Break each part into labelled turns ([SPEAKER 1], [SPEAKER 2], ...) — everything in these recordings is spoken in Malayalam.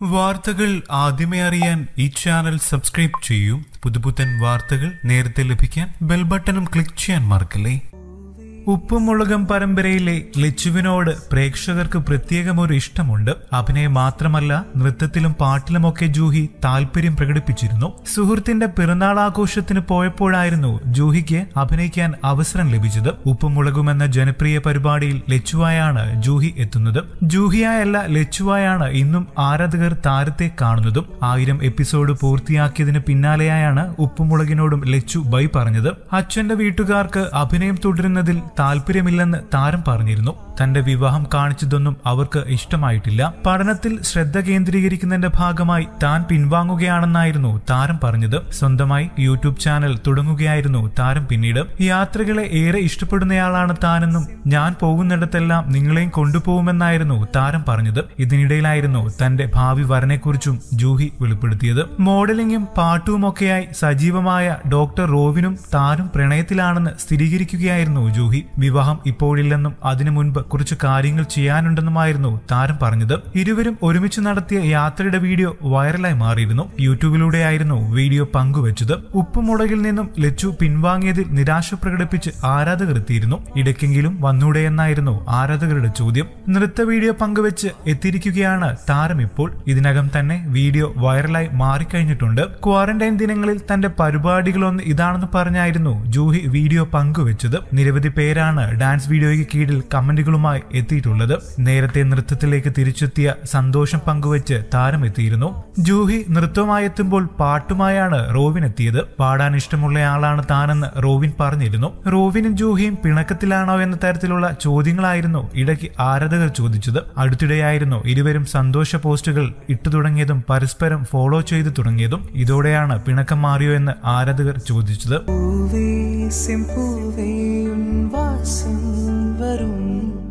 [SPEAKER 1] വാർത്തകൾ ആദ്യമേ അറിയാൻ ഈ ചാനൽ സബ്സ്ക്രൈബ് ചെയ്യൂ പുതുപുത്തൻ വാർത്തകൾ നേരത്തെ ലഭിക്കാൻ ബെൽ ബട്ടണും ക്ലിക്ക് ചെയ്യാൻ മറക്കല്ലേ ഉപ്പും മുളകും പരമ്പരയിലെ ലച്ചുവിനോട് പ്രേക്ഷകർക്ക് പ്രത്യേകം ഒരു ഇഷ്ടമുണ്ട് അഭിനയം മാത്രമല്ല നൃത്തത്തിലും പാട്ടിലുമൊക്കെ ജൂഹി താല്പര്യം പ്രകടിപ്പിച്ചിരുന്നു സുഹൃത്തിന്റെ പിറന്നാൾ ആഘോഷത്തിന് പോയപ്പോഴായിരുന്നു ജൂഹിക്ക് അഭിനയിക്കാൻ അവസരം ലഭിച്ചത് ഉപ്പും മുളകും എന്ന ജനപ്രിയ പരിപാടിയിൽ ലച്ചുവായാണ് ജൂഹി എത്തുന്നത് ജൂഹിയായല്ല ലച്ചുവായാണ് ഇന്നും ആരാധകർ താരത്തെ കാണുന്നതും ആയിരം എപ്പിസോഡ് പൂർത്തിയാക്കിയതിന് പിന്നാലെയായാണ് ഉപ്പുമുളകിനോടും ലച്ചു ബൈ പറഞ്ഞത് അച്ഛന്റെ വീട്ടുകാർക്ക് അഭിനയം തുടരുന്നതിൽ താല്പര്യമില്ലെന്ന് താരം പറഞ്ഞിരുന്നു തന്റെ വിവാഹം കാണിച്ചതൊന്നും അവർക്ക് ഇഷ്ടമായിട്ടില്ല പഠനത്തിൽ ശ്രദ്ധ കേന്ദ്രീകരിക്കുന്നതിന്റെ ഭാഗമായി താൻ പിൻവാങ്ങുകയാണെന്നായിരുന്നു താരം പറഞ്ഞത് സ്വന്തമായി യൂട്യൂബ് ചാനൽ തുടങ്ങുകയായിരുന്നു താരം പിന്നീട് യാത്രകളെ ഏറെ ഇഷ്ടപ്പെടുന്നയാളാണ് താനെന്നും ഞാൻ പോകുന്നിടത്തെല്ലാം നിങ്ങളെയും കൊണ്ടുപോകുമെന്നായിരുന്നു താരം പറഞ്ഞത് ഇതിനിടയിലായിരുന്നു തന്റെ ഭാവി വരനെക്കുറിച്ചും ജൂഹി വെളിപ്പെടുത്തിയത് മോഡലിംഗും പാട്ടുമൊക്കെയായി സജീവമായ ഡോക്ടർ റോവിനും താനും പ്രണയത്തിലാണെന്ന് സ്ഥിരീകരിക്കുകയായിരുന്നു ജൂഹി വിവാഹം ഇപ്പോഴില്ലെന്നും അതിനു മുൻപ് കുറച്ച് കാര്യങ്ങൾ ചെയ്യാനുണ്ടെന്നുമായിരുന്നു താരം പറഞ്ഞത് ഇരുവരും ഒരുമിച്ച് നടത്തിയ യാത്രയുടെ വീഡിയോ വൈറലായി മാറിയിരുന്നു യൂട്യൂബിലൂടെയായിരുന്നു വീഡിയോ പങ്കുവച്ചത് ഉപ്പുമുളകിൽ നിന്നും ലച്ചു പിൻവാങ്ങിയതിൽ നിരാശ പ്രകടിപ്പിച്ച് ആരാധകർ എത്തിയിരുന്നു ഇടയ്ക്കെങ്കിലും വന്നൂടെ എന്നായിരുന്നു ആരാധകരുടെ ചോദ്യം നൃത്ത വീഡിയോ പങ്കുവച്ച് എത്തിയിരിക്കുകയാണ് താരം ഇപ്പോൾ ഇതിനകം തന്നെ വീഡിയോ വൈറലായി മാറിക്കഴിഞ്ഞിട്ടുണ്ട് ക്വാറന്റൈൻ ദിനങ്ങളിൽ തന്റെ പരിപാടികളൊന്ന് ഇതാണെന്ന് പറഞ്ഞായിരുന്നു ജൂഹി വീഡിയോ പങ്കുവച്ചത് നിരവധി പേരാണ് ഡാൻസ് വീഡിയോയ്ക്ക് കീഴിൽ കമന്റുകളുമായി എത്തിയിട്ടുള്ളത് നേരത്തെ നൃത്തത്തിലേക്ക് തിരിച്ചെത്തിയ സന്തോഷം പങ്കുവച്ച് താരം എത്തിയിരുന്നു ജൂഹി നൃത്തവുമായി എത്തുമ്പോൾ പാട്ടുമായാണ് റോവിൻ എത്തിയത് പാടാൻ ഇഷ്ടമുള്ളയാളാണ് താനെന്ന് റോവിൻ പറഞ്ഞിരുന്നു റോവിനും ജൂഹിയും പിണക്കത്തിലാണോ എന്ന തരത്തിലുള്ള ചോദ്യങ്ങളായിരുന്നു ഇടയ്ക്ക് ആരാധകർ ചോദിച്ചത് അടുത്തിടെയായിരുന്നു ഇരുവരും സന്തോഷ പോസ്റ്റുകൾ ഇട്ടു തുടങ്ങിയതും പരസ്പരം ഫോളോ ചെയ്തു തുടങ്ങിയതും ഇതോടെയാണ് പിണക്കം മാറിയോ എന്ന് ആരാധകർ ചോദിച്ചത്
[SPEAKER 2] பூவே செம்பூவே உன் வாசம் வரும்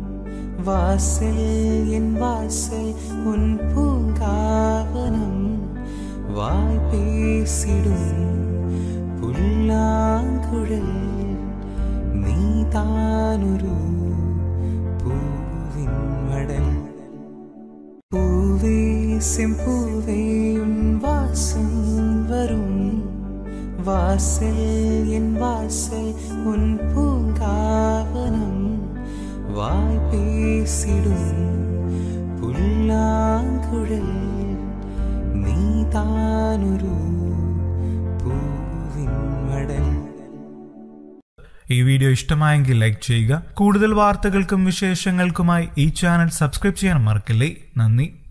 [SPEAKER 2] வாசல் என் வாசல் உன் பூங்காவனம் வாய் பேசிடும் புல்லாங்குழல் நீதானொரு பூவின் மடல் பூவே செம்பூவே உன் வாசம் வரும் வாசல் என் வாசல் உன் பூங்காவனம் வாய் பேசிடும் புல்லாங்குழல் நீதானொரு പൂവിൻ മടൽ
[SPEAKER 1] ഈ വീഡിയോ ഇഷ്ടമായെങ്കിൽ ലൈക്ക് ചെയ്യുക കൂടുതൽ വാർത്തകൾക്കും വിശേഷങ്ങൾക്കുമായി ഈ ചാനൽ സബ്സ്ക്രൈബ് ചെയ്യാൻ മറക്കല്ലേ നന്ദി